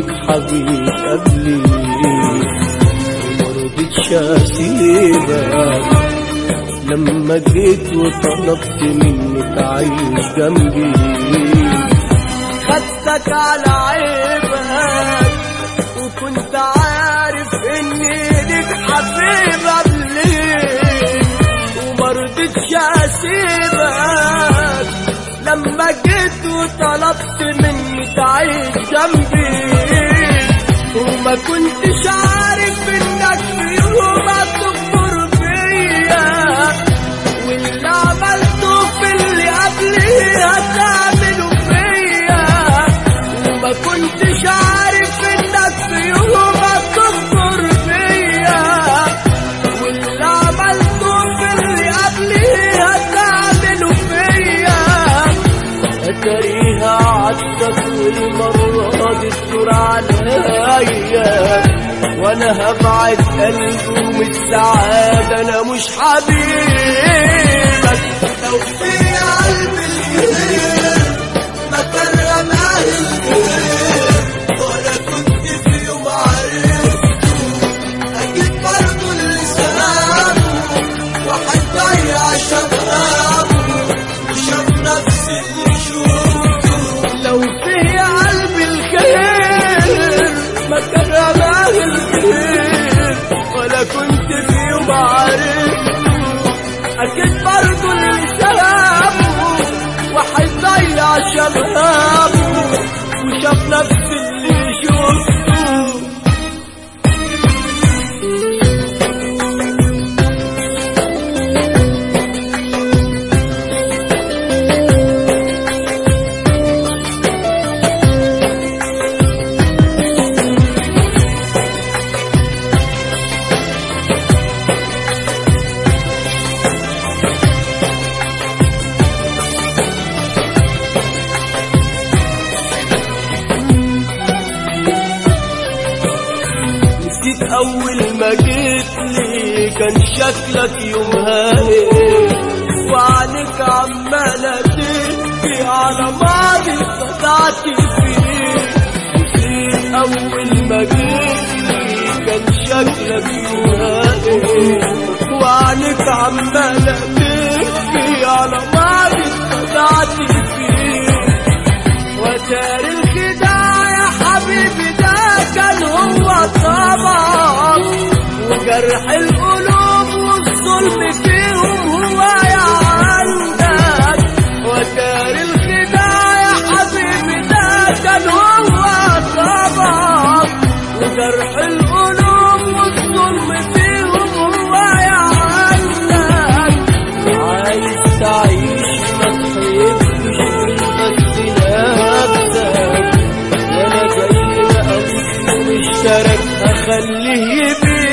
ليك حبيب قبلي ومرضتش اسيبك لما جيت وطلبت مني تعيش جنبي خدتك على عيبك وكنت عارف اني ليك حبيب قبلي ومرضتش اسيبك لما جيت وطلبت مني تعيش جنبي وما كنتش عارف انك في يوم هتكبر فيا واللي عملته في اللي قبلي هتعمله فيا وما كنتش عارف انك في يوم هتكبر فيا واللي عملته في اللي قبلي هتعمله فيا اتاريها عدتك والمرة دي تدور عليا وانا هبعد قلبي ومن السعادة انا مش حبيبك لو في قلبي الكبير ما كان رماه الكبير وانا كنت في يوم عرفته اكيد برضه اللي سلامه واحد ضيع شبابه وشاف نفس اللي شوفته لو في قلبي الخير ما كان رماه الخير ولا كنت في يوم عرفته اكيد برضه اللي سلامه واحد ضيع شبابه وشاف نفس اللي شفته نسيت اول ما جيت لي كان شكلك يومها ايه وعنك عمالة تبكي على ماضي فتحت فيه نسيت اول ما جيت لي كان شكلك يومها ايه وعنك عمالة تبكي على ماضي فتحت فيه وتار الخداع يا حبيبي ده كان هو طبعك وجرح القلوب والظلم فيهم هو يا عندك وتار الخداع يا حبيبي ده كان هو طبعك وجرح القلوب والظلم فيهم هو يا عندك عايز تعيش ما تحبش بس نفسك وانا زي ما قلبي مشترك اخليه يبيع